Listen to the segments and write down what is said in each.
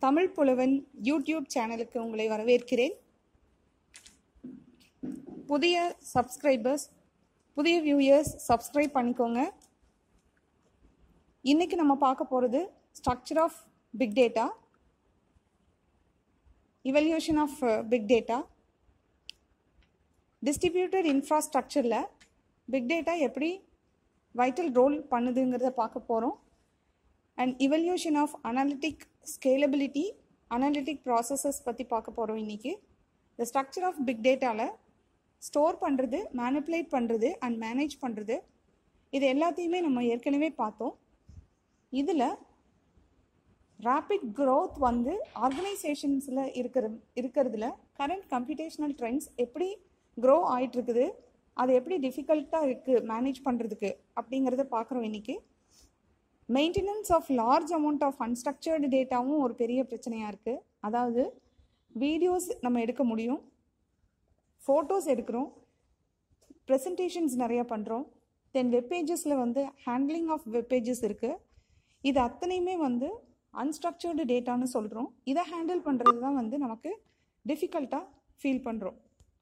தமிழ் புலவன் யூடியூப் சேனலுக்கு உங்களை வரவேற்கிறேன் புதிய சப்ஸ்கிரைபர்ஸ் புதிய வியூயர்ஸ் சப்ஸ்கிரைப் பண்ணிக்கோங்க இன்னைக்கு நம்ம பார்க்க போகிறது structure of big data evolution of big data distributed இன்ஃப்ராஸ்ட்ரக்சரில் பிக் டேட்டா எப்படி வைட்டல் ரோல் பண்ணுதுங்கிறத பார்க்க போகிறோம் and evolution of analytic scalability analytic processes பற்றி பார்க்க போகிறோம் இன்றைக்கி த ஸ்ட்ரக்சர் ஆஃப் பிக் டேட்டாவில் ஸ்டோர் பண்ணுறது மேனிப்புலேட் பண்ணுறது அண்ட் மேனேஜ் பண்ணுறது இது எல்லாத்தையுமே நம்ம ஏற்கனவே பார்த்தோம் இதில் ரேபிட் க்ரோத் வந்து ஆர்கனைசேஷன்ஸில் இருக்கிற இருக்கிறதுல கரண்ட் கம்ப்யூட்டேஷனல் ட்ரெண்ட்ஸ் எப்படி க்ரோ ஆகிட்டுருக்குது அது எப்படி டிஃபிகல்ட்டாக இருக்குது மேனேஜ் பண்ணுறதுக்கு அப்படிங்கிறத பார்க்குறோம் இன்றைக்கி maintenance of large amount of unstructured டேட்டாவும் ஒரு பெரிய பிரச்சனையாக இருக்குது அதாவது வீடியோஸ் நம்ம எடுக்க முடியும் ஃபோட்டோஸ் எடுக்கிறோம் ப்ரெசன்டேஷன்ஸ் நிறையா பண்ணுறோம் தென் வெப்பேஜஸில் வந்து ஹேண்ட்லிங் ஆஃப் வெப்பேஜஸ் இருக்குது இது அத்தனையுமே வந்து அன்ஸ்ட்ரக்சர்டு டேட்டான்னு சொல்கிறோம் இதை ஹேண்டில் பண்ணுறது தான் வந்து நமக்கு டிஃபிகல்ட்டாக ஃபீல் பண்ணுறோம்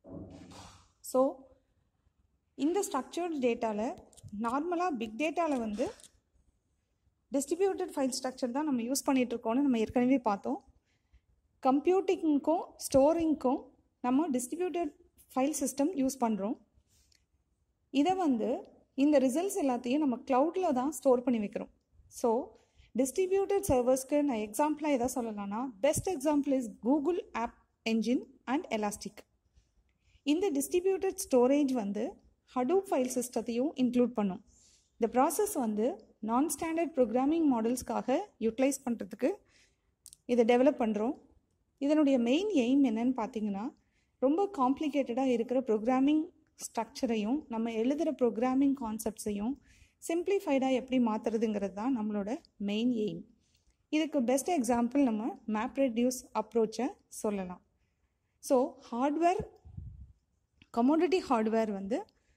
ஸோ இந்த ஸ்ட்ரக்சர்டு டேட்டாவில் நார்மலாக பிக் டேட்டாவில் வந்து டிஸ்ட்ரிபியூட்டட் ஃபைல் ஸ்ட்ரக்சர் தான் நம்ம யூஸ் பண்ணிகிட்ருக்கோன்னு நம்ம ஏற்கனவே பார்த்தோம் கம்ப்யூட்டிங்க்கும் ஸ்டோரிங்க்கும் நம்ம டிஸ்ட்ரிபியூட்டட் ஃபைல் சிஸ்டம் யூஸ் பண்ணுறோம் இதை வந்து இந்த ரிசல்ட்ஸ் எல்லாத்தையும் நம்ம க்ளவுடில் தான் ஸ்டோர் பண்ணி வைக்கிறோம் ஸோ டிஸ்ட்ரிபியூட்டட் சர்வர்ஸ்க்கு நான் எக்ஸாம்பிளாக எதை சொல்லலாம்னா best example is Google app engine and elastic இந்த டிஸ்ட்ரிபியூட்டட் ஸ்டோரேஜ் வந்து ஹடூப் ஃபைல் சிஸ்டத்தையும் இன்க்ளூட் பண்ணும் இந்த ப்ராசஸ் வந்து நான் ஸ்டாண்டர்ட் ப்ரோக்ராமிங் மாடல்ஸ்க்காக யூட்டிலைஸ் பண்ணுறதுக்கு இதை டெவலப் பண்ணுறோம் இதனுடைய மெயின் எய்ம் என்னன்னு பார்த்தீங்கன்னா ரொம்ப காம்ப்ளிகேட்டடாக இருக்கிற ப்ரோக்ராமிங் ஸ்ட்ரக்சரையும் நம்ம எழுதுகிற ப்ரோக்ராமிங் கான்செப்ட்ஸையும் சிம்பிளிஃபைடாக எப்படி மாற்றுறதுங்கிறது தான் நம்மளோட மெயின் எய்ம் இதுக்கு பெஸ்ட் எக்ஸாம்பிள் நம்ம மேப் ரெடியூஸ் அப்ரோச்சை சொல்லலாம் ஸோ ஹார்ட்வேர் கமோடிட்டி ஹார்ட்வேர் வந்து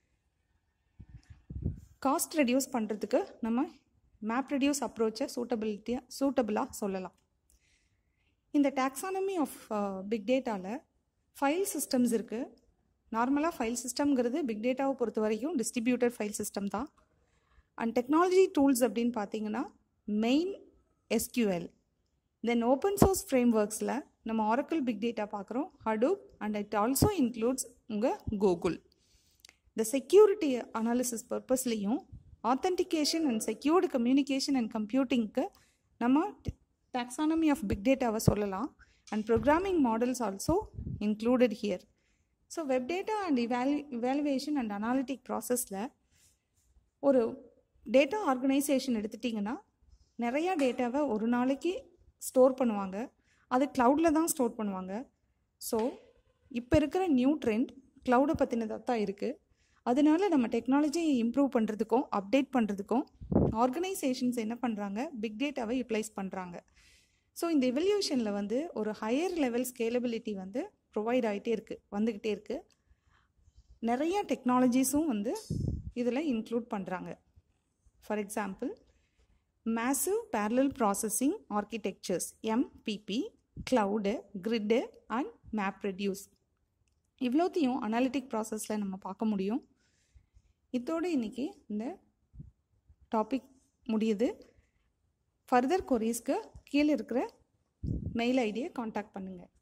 காஸ்ட் ரெடியூஸ் பண்ணுறதுக்கு நம்ம மேப் ரெடியூஸ் அப்ரோச்சை சூட்டபிலிட்டியாக சூட்டபிளாக சொல்லலாம் இந்த டாக்ஸானமி ஆஃப் பிக் டேட்டாவில் ஃபைல் சிஸ்டம்ஸ் இருக்குது நார்மலாக ஃபைல் சிஸ்டம்ங்கிறது பிக் டேட்டாவை பொறுத்த வரைக்கும் டிஸ்ட்ரிபியூட்டட் ஃபைல் சிஸ்டம் தான் அண்ட் டெக்னாலஜி டூல்ஸ் அப்படின்னு பார்த்தீங்கன்னா main SQL then open source ஃப்ரேம் ஒர்க்ஸில் நம்ம ஆரக்கிள் பிக் டேட்டா பார்க்குறோம் Hadoop and it also includes உங்கள் கூகுள் இந்த செக்யூரிட்டி அனாலிசிஸ் பர்பஸ்லேயும் authentication and secured communication and கம்ப்யூட்டிங்க்கு நம்ம டாக்ஸானமி ஆஃப் பிக் டேட்டாவை சொல்லலாம் and programming models also included here so web data and இவாலு இவாலுவேஷன் அண்ட் அனாலிட்டிக் ப்ராசஸில் ஒரு டேட்டா ஆர்கனைசேஷன் எடுத்துட்டிங்கன்னா நிறையா டேட்டாவை ஒரு நாளைக்கு ஸ்டோர் பண்ணுவாங்க அது க்ளவுடில் தான் ஸ்டோர் பண்ணுவாங்க ஸோ இப்போ இருக்கிற நியூ ட்ரெண்ட் க்ளவுடை பற்றினதாக தான் இருக்குது அதனால நம்ம டெக்னாலஜியை இம்ப்ரூவ் பண்ணுறதுக்கும் அப்டேட் பண்ணுறதுக்கும் ஆர்கனைசேஷன்ஸ் என்ன பண்ணுறாங்க பிக் டேட்டாவை யூட்டிலைஸ் பண்ணுறாங்க ஸோ இந்த எவல்யூஷனில் வந்து ஒரு ஹையர் லெவல் ஸ்கேலபிலிட்டி வந்து ப்ரொவைட் ஆகிட்டே இருக்குது வந்துக்கிட்டே இருக்குது நிறையா டெக்னாலஜிஸும் வந்து இதில் இன்க்ளூட் பண்ணுறாங்க for example massive parallel processing architectures MPP cloud grid and map reduce இவ்வளோத்தையும் அனாலிட்டிக் ப்ராசஸில் நம்ம பார்க்க முடியும் இதோடு இன்றைக்கி இந்த டாபிக் முடியுது ஃபர்தர் கொரீஸ்க்கு கீழே இருக்கிற மெயில் ஐடியை காண்டாக்ட் பண்ணுங்கள்